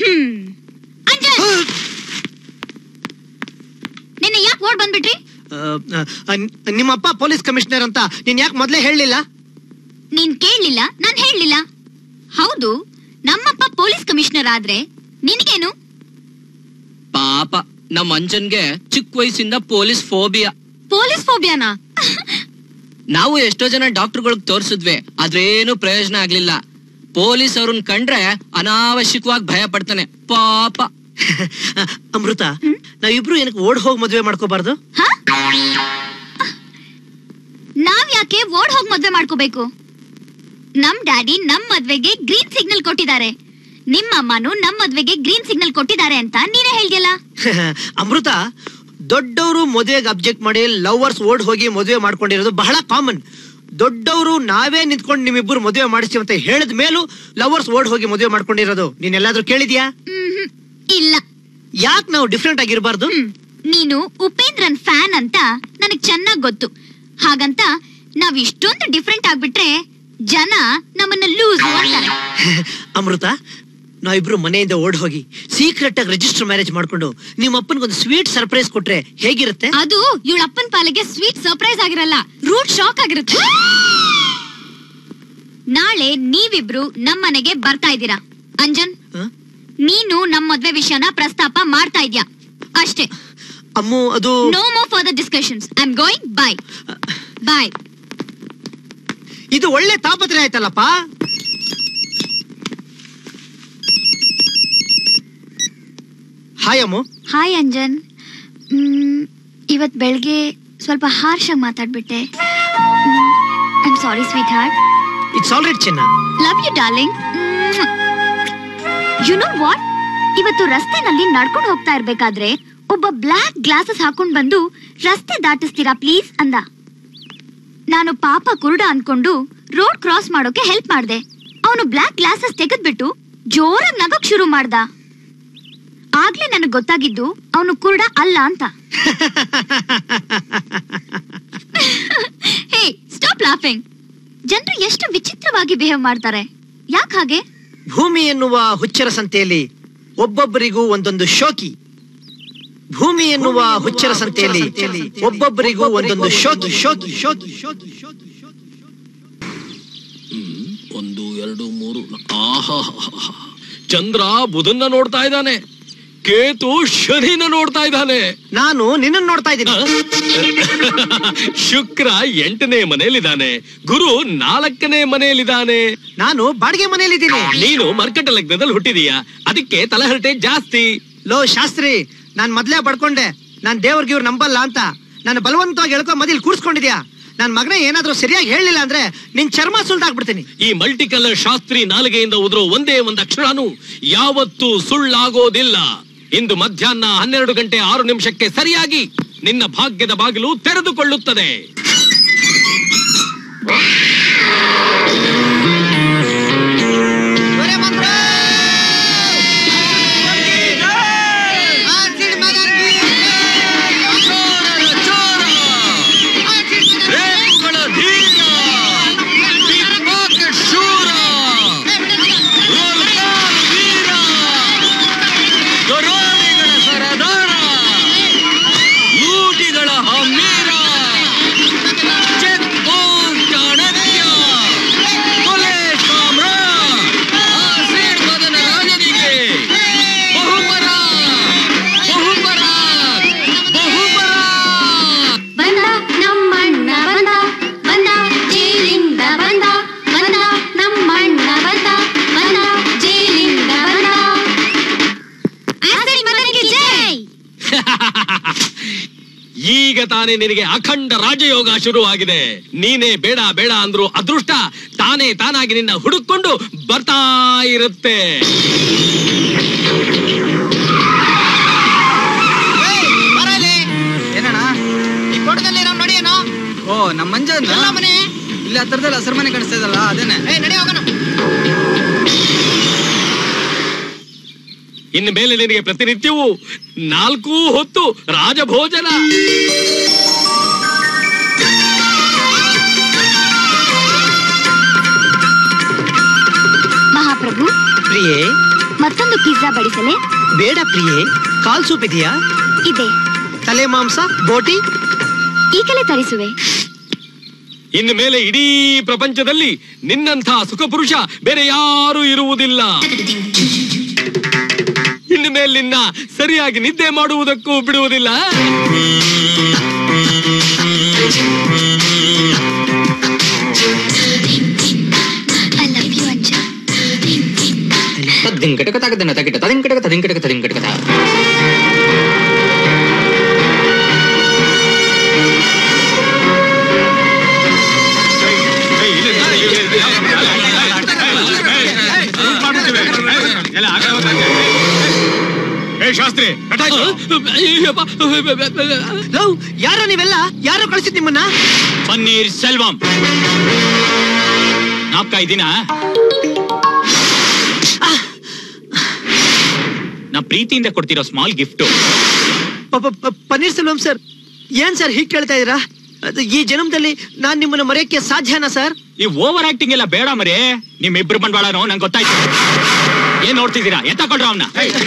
ಹ್ಮ್ ಅಂಜನ್ ನಿನ್ನೆ ಯಾಕೆ ಓಡ್ ಬಂದ್ಬಿಟ್ರಿ ನಿಮ್ಮಪ್ಪ ಪೊಲೀಸ್ ಕಮಿಷನರ್ ಅಂತ ನೀನ್ ಯಾಕೆ ಮೊದ್ಲೇ ಹೇಳಲಿಲ್ಲ ನೀನ್ ಕೇಳಲಿಲ್ಲ ನಾನ್ ಹೇಳಲಿಲ್ಲ ಹೌದು ನಮ್ಮಪ್ಪ ಪೊಲೀಸ್ ಕಮಿಷನರ್ ಆದ್ರೆ ನಿನಗೇನು ಪಾಪ ನಮ್ಮ ಅಂಜನ್ಗೆ ಚಿಕ್ಕ ವಯಸ್ಸಿಂದ ಪೊಲೀಸ್ ಫೋಬಿಯಾ ಪೊಲೀಸ್ ಫೋಬಿಯಾನಾ ನಾವು ಎಷ್ಟೋ ಜನ ಡಾಕ್ಟರ್ಗಳಿಗೆ ತೋರಿಸಿದ್ವಿ ಆದ್ರೆ ಏನು ಪ್ರಯೋಜನ ಆಗ್ಲಿಲ್ಲ ಪೊಲೀಸ್ ಅವ್ರನ್ನ ಕಂಡ್ರೆ ಅನಾವಶ್ಯಕವಾಗಿ ಭಯ ಪಡ್ತಾನೆ ಪಾಪ ಅಮೃತ ನಾವಿಬ್ರು ಏನಕ್ಕೆ ಓಡ್ ಹೋಗಿ ಮದ್ವೆ ಮಾಡ್ಕೋಬಾರ್ದು ಹ? ನಾವ್ ಯಾಕೆ ಓಡ್ ಹೋಗ್ ಮದ್ವೆ ಮಾಡ್ಕೋಬೇಕು ನಮ್ ಡ್ಯಾಡಿ ನಮ್ ಮದ್ವೆಗೆ ಗ್ರೀನ್ ಸಿಗ್ನಲ್ ಕೊಟ್ಟಿದ್ದಾರೆ ನಿಮ್ಮ ಅಮ್ಮನು ನಮ್ ಮದ್ವೆಗೆ ಗ್ರೀನ್ ಸಿಗ್ನಲ್ ಕೊಟ್ಟಿದ್ದಾರೆ ಅಂತ ನೀನೇ ಹೇಳ್ದಿಯಲ್ಲ ಅಮೃತ ದೊಡ್ಡವರು ಮದುವೆಗೆ ಅಬ್ಜೆಕ್ಟ್ ಮಾಡಿ ಲವರ್ಸ್ ಓಡ್ ಹೋಗಿ ಮದುವೆ ಮಾಡ್ಕೊಂಡಿರೋದು ಬಹಳ ಕಾಮನ್ ದೊಡ್ಡವರು ನಾವೇ ನಿಂತ್ಕೊಂಡು ನಿಮ್ಮಿಬ್ಬರು ಮದುವೆ ಮಾಡಿಸ್ತೀವಿ ಅಂತ ಹೇಳಿದ ಮೇಲೂ ಲವರ್ಸ್ ಓಡ್ ಹೋಗಿ ಮದುವೆ ಮಾಡ್ಕೊಂಡಿರೋದು ನೀನ್ ಎಲ್ಲಾದ್ರೂ ಕೇಳಿದ್ಯಾ ಮ್ಹ್ಮ್. ಇಲ್ಲ ಯಾಕೆ ನಾವು ಡಿಫ್ರೆಂಟ್ ಆಗಿರಬಾರ್ದು ಹ್ಮ್. ನೀನು ಉಪೇಂದ್ರನ್ ಫ್ಯಾನ್ ಅಂತ ನನಗ್ ಚೆನ್ನಾಗ್ ಗೊತ್ತು ಹಾಗಂತ ನಾವ್ ಇಷ್ಟೊಂದು ಡಿಫ್ರೆಂಟ್ ಆಗ್ಬಿಟ್ರೆ ಜನ ನಮ್ಮನ್ನ ಲೂಸ್ ಅಂತಾರೆ ಅಮೃತ ನಾವಿಬ್ರು ಮನೆಯಿಂದ ಓಡ್ ಹೋಗಿ ಸೀಕ್ರೆಟ್ ಆಗಿ ರಿಜಿಸ್ಟರ್ ಮ್ಯಾರೇಜ್ ಮಾಡ್ಕೊಂಡು ನಿಮ್ಮ ಅಪ್ಪನಿಗೊಂದು ಸ್ವೀಟ್ ಸರ್ಪ್ರೈಸ್ ಕೊಟ್ರೆ ಹೇಗಿರುತ್ತೆ ಅದು ಇವಳ ಅಪ್ಪನ ಪಾಲಿಗೆ ಸ್ವೀಟ್ ಸರ್ಪ್ರೈಸ್ ಆಗಿರಲ್ಲ ರೂಟ್ ಶಾಕ್ ಆಗಿರುತ್ತೆ ನಾಳೆ ನೀವಿಬ್ರು ನಮ್ ಮನೆಗೆ ಬರ್ತಾ ಇದ್ದೀರಾ ಅಂಜನ್ ಹ? ನೀನು ನಮ್ ಮದ್ವೆ ವಿಷಯನ ಪ್ರಸ್ತಾಪ ಮಾಡ್ತಾ ಇದ್ಯಾ ಅಷ್ಟೇ ಅಮ್ಮು ಅದು no more further discussions I am going bye bye ಇದು ಒಳ್ಳೆ ತಾಪತ್ರೆ ಆಯ್ತಲ್ಲಪ್ಪ ಹಾಯ್ ಅಮ್ಮು ಹಾಯ್ ಅಂಜನ್ ಮ್, ಇವತ್ ಬೆಳಗ್ಗೆ ಸ್ವಲ್ಪ ಹಾರ್ಷ್ ಆಗಿ ಮಾತಾಡ್ಬಿಟ್ಟೆ I am sorry sweetheart it's all right ಚಿನ್ನ love you darling you know what ಇವತ್ತು ರಸ್ತೆನಲ್ಲಿ ನಡ್ಕೊಂಡು ಹೋಗ್ತಾ ಇರ್ಬೇಕಾದ್ರೆ ಒಬ್ಬ ಬ್ಲಾಕ್ ಗ್ಲಾಸಸ್ ಹಾಕೊಂಡ್ ಬಂದು ರಸ್ತೆ ದಾಟಿಸ್ತೀರಾ ಪ್ಲೀಸ್ ಅಂದ ನಾನು ಪಾಪ ಕುರುಡ ಅನ್ಕೊಂಡು ರೋಡ್ ಕ್ರಾಸ್ ಮಾಡೋಕೆ ಹೆಲ್ಪ್ ಮಾಡ್ದೆ ಅವನು ಬ್ಲಾಕ್ ಗ್ಲಾಸಸ್ ತೆಗೆದ್ಬಿಟ್ಟು ಜೋರಾಗಿ ನಗಕ್ ಶುರು ಮಾಡ್ದ ಆಗ್ಲೇ ನನಗೆ ಗೊತ್ತಾಗಿದ್ದು ಅವನು ಕುರುಡ ಅಲ್ಲ ಅಂತ ಹೇ ಸ್ಟಾಪ್ ಲಾಫಿಂಗ್ ಜನರು ಎಷ್ಟು ವಿಚಿತ್ರವಾಗಿ ಬಿಹೇವ್ ಮಾಡ್ತಾರೆ ಯಾಕೆ ಹಾಗೆ ಭೂಮಿ ಎನ್ನುವ ಹುಚ್ಚರ ಸಂತೆಯಲ್ಲಿ ಒಬ್ಬೊಬ್ಬರಿಗೂ ಒಂದೊಂದು ಶೋಕಿ ಭೂಮಿ ಎನ್ನುವ ಹುಚ್ಚರ ಸಂತೆಯಲ್ಲಿ ಒಬ್ಬೊಬ್ಬರಿಗೂ ಒಂದೊಂದು ಶೋಕಿ ಶೋಕಿ ಶೋಕಿ ಶೋಕಿ ಶೋಕಿ ಒಂದು ಎರಡು ಮೂರು ಆಹಾ ಚಂದ್ರ ಬುಧನ್ನ ನೋಡ್ತಾ ಇದ್ದಾನೆ ಕೇತು ಶನಿನ ನೋಡ್ತಾ ಇದ್ದಾನೆ ನಾನು ನಿನ್ನನ್ನು ನೋಡ್ತಾ ಇದ್ದೀನಿ ಶುಕ್ರ ಎಂಟನೇ ಮನೆಯಲ್ಲಿದ್ದಾನೆ ಗುರು ನಾಲ್ಕನೇ ಮನೆಯಲ್ಲಿದ್ದಾನೆ ನಾನು ಬಾಡಿಗೆ ಮನೆಯಲ್ಲಿದ್ದೀನಿ ನೀನು ಮರ್ಕಟ ಲಗ್ನದಲ್ಲಿ ಹುಟ್ಟಿದೀಯ ಅದಕ್ಕೆ ತಲಹರಟೆ ಜಾಸ್ತಿ ಲೋ ಶಾಸ್ತ್ರಿ ನಾನ್ ಮೊದ್ಲೇ ಬಡ್ಕೊಂಡೆ ನಾನ್ ದೇವ್ರಿಗೆ ಇವ್ರು ನಂಬಲ್ಲ ಅಂತ ನಾನು ಬಲವಂತವಾಗಿ ಹೇಳ್ಕೊ ಮದಿಲ್ ಕೂರ್ಸ್ಕೊಂಡಿದ್ಯಾ ನನ್ ಮಗನೇ ಏನಾದ್ರೂ ಸರಿಯಾಗಿ ಹೇಳಲಿಲ್ಲ ಅಂದ್ರೆ ನಿನ್ ಚರ್ಮ ಸುಲ್ದಾಕ್ಬಿಡ್ತೀನಿ ಈ ಮಲ್ಟಿ ಕಲರ್ ಶಾಸ್ತ್ರಿ ನಾಲಿಗೆಯಿಂದ ಉದುರೋ ಒಂದೇ ಒಂದು ಅಕ್ಷರನು ಯಾವತ್ತೂ ಸುಳ್ಳಾಗೋದಿಲ್ಲ ಇಂದು ಮಧ್ಯಾಹ್ನ ಹನ್ನೆರಡು ಗಂಟೆ ಆರು ನಿಮಿಷಕ್ಕೆ ಸರಿಯಾಗಿ ನಿನ್ನ ಭಾಗ್ಯದ ಬಾಗಿಲು ತೆರೆದುಕೊಳ್ಳುತ್ತದೆ ರೇಪುಗಳ ಧೀರ ಪಿಕ್ಪಾಕೆಟ್ ಶೂರ ರೋಲ್ಕಾರ್ ವೀರ ದೊರೋಣಿಗಳ ಸರದಾರ ಲೂಟಿಗಳ ಹಮ್ಮೀರ ಚೆಕ್ ಪೋಸ್ಟ್ ಚಾಣಕ್ಯ ಕೊಲೆ ಸಾಮ್ರ ಆಶೀರ್ವಾದನ ರಾಜನಿಗೆ ಬಹುಪರ ಬಹುಪರ ಬಹುಪರ ಬಂದ ನಮ್ಮಣ್ಣ ಬಂದ ಬಂದ ಜೈಲಿಂದ ಬಂದ ಬಂದ ನಮ್ಮಣ್ಣ ಬಂದ ಬಂದ ಜೈಲಿಂದ ಬಂದ ಆಸಿಡ್ ಮದನಿಗೆ ಜೈ ಈಗ ತಾನೇ ನಿನಗೆ ಅಖಂಡ ರಾಜಯೋಗ ಶುರುವಾಗಿದೆ ನೀನೇ ಬೇಡ ಬೇಡ ಅಂದ್ರು ಅದೃಷ್ಟ ತಾನೇ ತಾನಾಗಿ ನಿನ್ನ ಹುಡುಕೊಂಡು ಬರ್ತಾ ಇರುತ್ತೆ ಏನಣ್ಣ ಈ ಫೋಟೋದಲ್ಲಿ ನಾವು ನಡೆಯೋಣ ಓ ನಮ್ಮ ಮಂಜ ಎಲ್ಲ ಮನೆ ಇಲ್ಲಿ ಹತ್ರದಲ್ಲಿ ಹಸಿರು ಮನೆ ಕಾಣಿಸ್ತಾ ಇದಲ್ಲ ಅದೇನೆ ಏ ನಡಿ ಹೋಗೋಣ ಇನ್ನು ಮೇಲೆ ನಿನಗೆ ಪ್ರತಿನಿತ್ಯವೂ ನಾಲ್ಕು ಹೊತ್ತು ರಾಜಭೋಜನ ಮಹಾಪ್ರಭು ಪ್ರಿಯೇ ಮತ್ತೊಂದು ಪಿಜ್ಜಾ ಬಡಿಸಲೇ ಬೇಡ ಪ್ರಿಯೆ ಕಾಲ್ ಸೂಪ್ ಇದೆಯಾ ಇದೆ ತಲೆ ಮಾಂಸ ಬೋಟಿ ಈಗಲೇ ತರಿಸುವೆ ಇನ್ನು ಮೇಲೆ ಇಡೀ ಪ್ರಪಂಚದಲ್ಲಿ ನಿನ್ನಂಥ ಸುಖ ಪುರುಷ ಬೇರೆ ಯಾರೂ ಇರುವುದಿಲ್ಲ ಇನ್ನು ಮೇಲೆ ನಿನ್ನ ಸರಿಯಾಗಿ ನಿದ್ದೆ ಮಾಡುವುದಕ್ಕೂ ಬಿಡುವುದಿಲ್ಲ ಐ ಲವ್ ಯು ಅಂಜ ತದಿಂಕಟಕ ತಗದನ ತಗಿಟ ತದಿಂಕಟಕ ತದಿಂಕಟಕ ತದಿಂಕಟಕ ಶಾಸ್ತ್ರಿ ಲವ್ ಯಾರೋ ನೀವೆಲ್ಲ ಯಾರೋ ಕಳಿಸಿದ್ ನಿಮ್ಮನ್ನ ಪನ್ನೀರ್ ಸೆಲ್ವಂ ನಾಪ್ಕ ಇದೀನಾ ನಾ ಪ್ರೀತಿಯಿಂದ ಕೊಡ್ತಿರೋ ಸ್ಮಾಲ್ ಗಿಫ್ಟ್ ಪ- ಪ- ಪ- ಪನ್ನೀರ್ ಸೆಲ್ವಂ ಸರ್ ಏನ್ ಸರ್ ಹೀಗ್ ಕೇಳ್ತಾ ಇದೀರಾ ಅದು ಈ ಜನ್ಮದಲ್ಲಿ ನಾನ್ ನಿಮ್ಮನ್ನ ಮರೆಯಕ್ಕೆ ಸಾಧ್ಯನಾ ಸರ್ ಈ ಓವರ್ ಆಕ್ಟಿಂಗ್ ಎಲ್ಲ ಬೇಡ ಮರಿ ನಿಮ್ ಇಬ್ರು ಬಂಡವಾಳನೋ ನಂಗೆ ಗೊತ್ತಾಯ್ತು ಏನ್ ನೋಡ್ತಿದ್ದೀರಾ ಎತ್ತಕೊಳ್ರ ಅವನ್ನ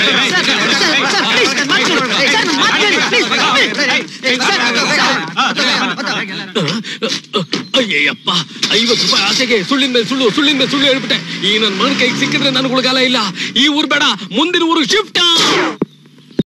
ಅಯ್ಯಪ್ಪ ಐವತ್ತು ರೂಪಾಯಿ ಆಸೆಗೆ ಸುಳ್ಳಿನ ಮೇಲೆ ಸುಳ್ಳು ಸುಳ್ಳಿನ ಮೇಲೆ ಸುಳ್ಳು ಹೇಳ್ಬಿಟ್ಟೆ ಈ ನನ್ನ ಮಗನ ಕೈಗೆ ಸಿಕ್ಕಿದ್ರೆ ನನ್ಗೆ ಉಳ್ಗಾಲ ಇಲ್ಲ ಈ ಊರ್ ಬೇಡ ಮುಂದಿನ ಊರು ಶಿಫ್ಟ್